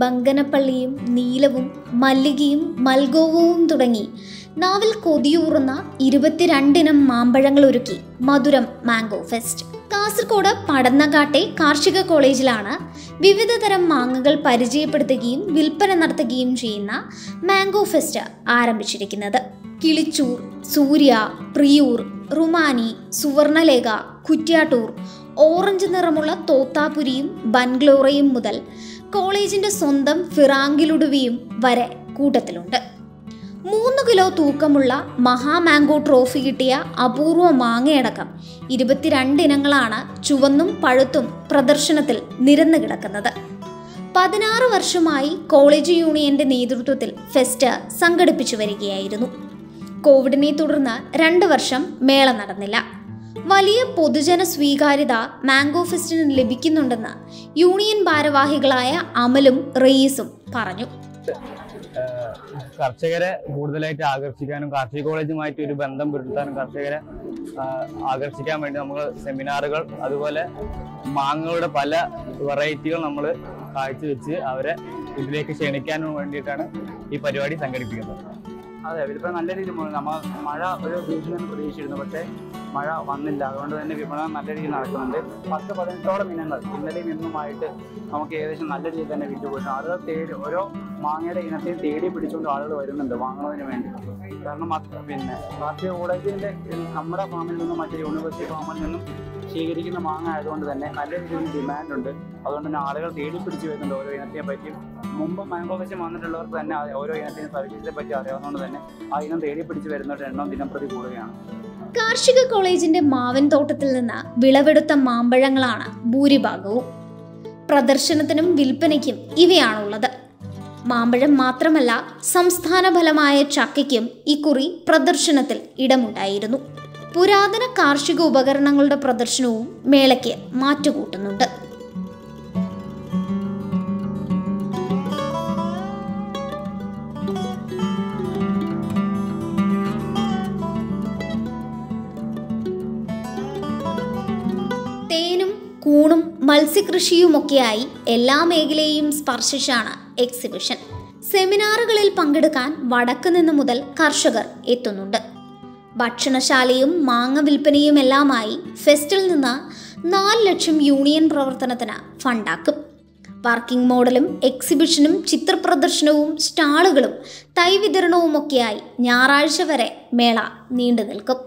ബങ്കനപ്പള്ളിയും നീലവും മല്ലികയും മൽഗോവവും തുടങ്ങി നാവിൽ കൊതിയൂറുന്ന ഇരുപത്തിരണ്ടിനം മാമ്പഴങ്ങൾ ഒരുക്കി മധുരം മാംഗോ ഫെസ്റ്റ് കാസർഗോഡ് പടന്നകാട്ടെ കാർഷിക കോളേജിലാണ് വിവിധ തരം മാങ്ങകൾ പരിചയപ്പെടുത്തുകയും വിൽപ്പന നടത്തുകയും ചെയ്യുന്ന മാംഗോ ഫെസ്റ്റ് ആരംഭിച്ചിരിക്കുന്നത് കിളിച്ചൂർ സൂര്യ പ്രിയൂർ റുമാനി സുവർണലേഖ കുറ്റ്യാട്ടൂർ ഓറഞ്ച് നിറമുള്ള തോത്താപുരിയും ബൻഗ്ലോറയും മുതൽ കോളേജിന്റെ സ്വന്തം ഫിറാങ്കിലുടുവിയും വരെ കൂട്ടത്തിലുണ്ട് മൂന്ന് കിലോ തൂക്കമുള്ള മഹാമാംഗോ ട്രോഫി കിട്ടിയ അപൂർവ മാങ്ങയടക്കം ഇരുപത്തിരണ്ട് ഇനങ്ങളാണ് ചുവന്നും പഴുത്തും പ്രദർശനത്തിൽ നിരന്നു കിടക്കുന്നത് പതിനാറ് വർഷമായി കോളേജ് യൂണിയന്റെ നേതൃത്വത്തിൽ ഫെസ്റ്റ് സംഘടിപ്പിച്ചു വരികയായിരുന്നു കോവിഡിനെ തുടർന്ന് രണ്ട് വർഷം മേള നടന്നില്ല വലിയ പൊതുജന സ്വീകാര്യത മാംഗോ ഫെസ്റ്റിന് ലഭിക്കുന്നുണ്ടെന്ന് യൂണിയൻ ഭാരവാഹികളായ അമലും റയീസും പറഞ്ഞു ഏഹ് കർഷകരെ കൂടുതലായിട്ട് ആകർഷിക്കാനും കാർഷിക കോളേജുമായിട്ട് ഒരു ബന്ധം പുലർത്താനും കർഷകരെ ആഹ് ആകർഷിക്കാൻ വേണ്ടി നമ്മൾ സെമിനാറുകൾ അതുപോലെ മാങ്ങകളുടെ പല വെറൈറ്റികൾ നമ്മൾ കാഴ്ചവെച്ച് അവരെ ഇതിലേക്ക് ക്ഷണിക്കാനും വേണ്ടിയിട്ടാണ് ഈ പരിപാടി സംഘടിപ്പിക്കുന്നത് അതെ വിൽപ്പന നല്ല രീതിയിൽ പോകുന്നു നമ്മൾ മഴ ഒരു ഭീഷണി പ്രതീക്ഷിച്ചിരുന്നു പക്ഷേ മഴ വന്നില്ല അതുകൊണ്ട് തന്നെ വിപണനം നല്ല രീതിയിൽ നടക്കുന്നുണ്ട് പത്ത് പതിനെട്ടോളം ഇനങ്ങൾ ഇന്നലെയും ഇന്നുമായിട്ട് നമുക്ക് ഏകദേശം നല്ല രീതിയിൽ തന്നെ വിറ്റു പോയിട്ടുണ്ട് ആളുകൾ തേടി ഓരോ മാങ്ങയുടെ ഇനത്തെയും തേടി പിടിച്ചുകൊണ്ട് ആളുകൾ വരുന്നുണ്ട് വാങ്ങുന്നതിന് വേണ്ടി കാരണം അത് പിന്നെ കാർഷിക കോളേജിന്റെ നമ്മുടെ ഫാമിൽ നിന്നും മറ്റേ യൂണിവേഴ്സിറ്റി ഫാമിൽ നിന്നും സ്വീകരിക്കുന്ന മാങ്ങ ആയതുകൊണ്ട് തന്നെ നല്ല രീതിയിൽ ഡിമാൻഡ് ഉണ്ട് അതുകൊണ്ട് തന്നെ ആളുകൾ തേടി പിടിച്ച് വരുന്നുണ്ട് ഓരോ ഇനത്തെ പറ്റിയും മുമ്പ് മാംഗോ വെച്ച് വന്നിട്ടുള്ളവർക്ക് തന്നെ ആ ഓരോ ഇനത്തിനും സവിശേഷത്തെ പറ്റി അറിയാവുന്നതുകൊണ്ട് തന്നെ ആ ഇനം തേടി പിടിച്ച് വരുന്നവരുടെ എണ്ണം ദിനം പ്രതി കൂടുകയാണ് കാർഷിക കോളേജിന്റെ മാവൻ തോട്ടത്തിൽ നിന്ന് വിളവെടുത്ത മാമ്പഴങ്ങളാണ് ഭൂരിഭാഗവും പ്രദർശനത്തിനും വിൽപ്പനയ്ക്കും ഇവയാണുള്ളത് മാമ്പഴം മാത്രമല്ല സംസ്ഥാന ഫലമായ ചക്കയ്ക്കും ഇക്കുറി പ്രദർശനത്തിൽ ഇടമുണ്ടായിരുന്നു പുരാതന കാർഷിക ഉപകരണങ്ങളുടെ പ്രദർശനവും മേളയ്ക്ക് മാറ്റുകൂട്ടുന്നുണ്ട് തേനും കൂണും മത്സ്യകൃഷിയുമൊക്കെയായി എല്ലാ മേഖലയെയും സ്പർശിച്ചാണ് എക്സിബിഷൻ സെമിനാറുകളിൽ പങ്കെടുക്കാൻ വടക്ക് നിന്ന് മുതൽ കർഷകർ എത്തുന്നുണ്ട് ഭക്ഷണശാലയും മാങ്ങ വിൽപ്പനയുമെല്ലാമായി ഫെസ്റ്റിൽ നിന്ന് നാല് ലക്ഷം യൂണിയൻ പ്രവർത്തനത്തിന് ഫണ്ടാക്കും പാർക്കിംഗ് മോഡലും എക്സിബിഷനും ചിത്രപ്രദർശനവും സ്റ്റാളുകളും തൈ വിതരണവുമൊക്കെയായി ഞായറാഴ്ച വരെ മേള നീണ്ടു നിൽക്കും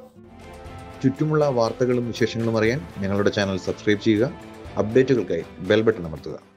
ചുറ്റുമുള്ള വാർത്തകളും വിശേഷങ്ങളും അറിയാൻ ഞങ്ങളുടെ ചാനൽ സബ്സ്ക്രൈബ് ചെയ്യുക അപ്ഡേറ്റുകൾക്കായി ബെൽ ബട്ടൺ അമർത്തുക